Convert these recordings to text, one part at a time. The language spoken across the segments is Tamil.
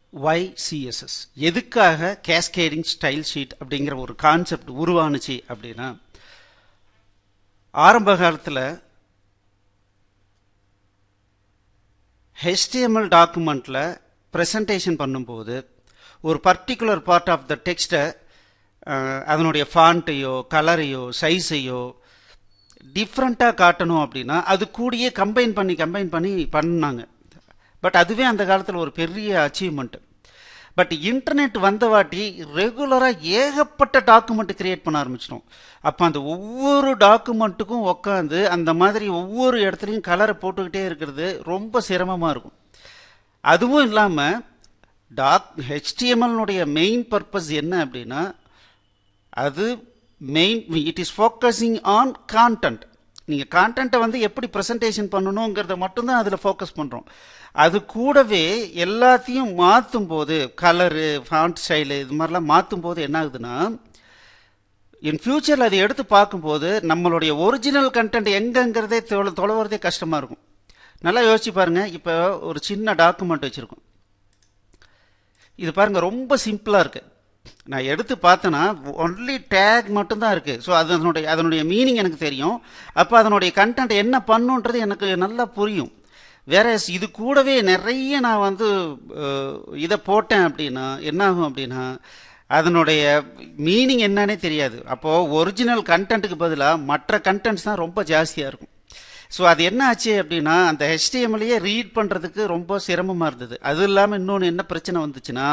ஒய் சிஎஸ்எஸ் எதுக்காக கேஸ்கேடிங் ஸ்டைல் ஷீட் அப்படிங்கிற ஒரு கான்செப்ட் உருவானுச்சு அப்படின்னா ஆரம்ப காலத்தில் ஹெச்டிஎம்எல் டாக்குமெண்ட்டில் ப்ரெசன்டேஷன் பண்ணும்போது ஒரு பர்டிகுலர் பார்ட் ஆஃப் த டெக்ஸ்ட்டை அதனுடைய ஃபாண்ட்டையோ கலரையோ சைஸையோ டிஃப்ரெண்ட்டாக காட்டணும் அப்படின்னா அது கூடயே கம்பைன் பண்ணி கம்பைன் பண்ணி பண்ணாங்க பட் அதுவே அந்த காலத்தில் ஒரு பெரிய அச்சீவ்மெண்ட் பட் இன்டர்நெட் வந்த வாட்டி ரெகுலராக ஏகப்பட்ட டாக்குமெண்ட் கிரியேட் பண்ண ஆரம்பிச்சிட்டோம் அப்போ அந்த ஒவ்வொரு டாக்குமெண்ட்டுக்கும் உட்காந்து அந்த மாதிரி ஒவ்வொரு இடத்துலையும் கலரை போட்டுக்கிட்டே இருக்கிறது ரொம்ப சிரமமாக இருக்கும் அதுவும் இல்லாமல் டாக் ஹெச்டிஎம்எல்னுடைய மெயின் பர்பஸ் என்ன அப்படின்னா அது main it is focusing on content நீங்கள் கான்டென்ட்டை வந்து எப்படி ப்ரெசன்டேஷன் பண்ணணுங்கிறத மட்டும்தான் அதில் ஃபோக்கஸ் பண்ணுறோம் அது கூடவே எல்லாத்தையும் மாற்றும் போது கலரு ஃபாண்ட் ஸ்டைலு இது மாதிரிலாம் மாற்றும் போது என்ன ஆகுதுன்னா இன் ஃபியூச்சரில் அதை எடுத்து பார்க்கும்போது நம்மளுடைய ஒரிஜினல் கண்டென்ட் எங்கங்கிறதே தொலை தொலைவரதே கஷ்டமாக இருக்கும் நல்லா யோசிச்சு பாருங்கள் இப்போ ஒரு சின்ன டாக்குமெண்ட் வச்சுருக்கோம் இது பாருங்கள் ரொம்ப சிம்பிளாக இருக்குது நான் எடுத்து பார்த்தேன்னா ஒன்லி டேக் மட்டும்தான் இருக்குது ஸோ அது அதனுடைய அதனுடைய மீனிங் எனக்கு தெரியும் அப்போ அதனுடைய கண்டென்ட் என்ன பண்ணுன்றது எனக்கு நல்லா புரியும் வேற இது கூடவே நிறைய நான் வந்து இதை போட்டேன் அப்படின்னா என்ன ஆகும் அப்படின்னா அதனுடைய மீனிங் என்னன்னே தெரியாது அப்போது ஒரிஜினல் கண்டென்ட்டுக்கு பதிலாக மற்ற கண்டென்ட்ஸ் தான் ரொம்ப ஜாஸ்தியாக இருக்கும் ஸோ அது என்ன ஆச்சு அப்படின்னா அந்த ஹெச்டிஎம்எல்லையே ரீட் பண்ணுறதுக்கு ரொம்ப சிரமமாக இருந்தது அது இல்லாமல் இன்னொன்று என்ன பிரச்சனை வந்துச்சுன்னா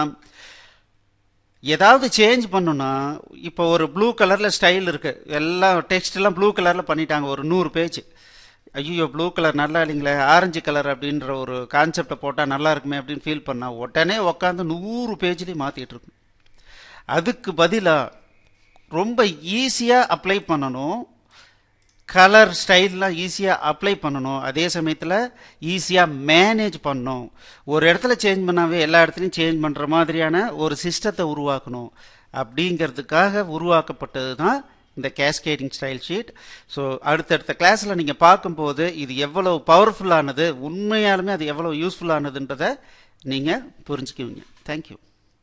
ஏதாவது சேஞ்ச் பண்ணுன்னா இப்போ ஒரு ப்ளூ கலரில் ஸ்டைல் இருக்குது எல்லாம் டெக்ஸ்ட் எல்லாம் ப்ளூ கலரில் பண்ணிட்டாங்க ஒரு நூறு பேஜ் ஐயோ ப்ளூ கலர் நல்லா இல்லைங்களே ஆரஞ்சு கலர் அப்படின்ற ஒரு கான்செப்டை போட்டால் நல்லா இருக்குமே அப்படின்னு ஃபீல் பண்ணால் உடனே உட்காந்து நூறு பேஜ்லேயும் மாற்றிட்டு இருக்கும் அதுக்கு பதிலாக ரொம்ப ஈஸியாக அப்ளை பண்ணணும் கலர் ஸ்டைல்லாம் ஈஸியாக அப்ளை பண்ணணும் அதே சமயத்தில் ஈஸியாக மேனேஜ் பண்ணணும் ஒரு இடத்துல சேஞ்ச் பண்ணாவே எல்லா இடத்துலையும் சேஞ்ச் பண்ணுற மாதிரியான ஒரு சிஸ்டத்தை உருவாக்கணும் அப்படிங்கிறதுக்காக உருவாக்கப்பட்டது தான் இந்த கேஸ்கேடிங் ஸ்டைல் ஷீட் ஸோ அடுத்தடுத்த கிளாஸில் நீங்கள் பார்க்கும்போது இது எவ்வளோ பவர்ஃபுல்லானது உண்மையாலுமே அது எவ்வளோ யூஸ்ஃபுல்லானதுன்றதை நீங்கள் புரிஞ்சுக்குவீங்க தேங்க்யூ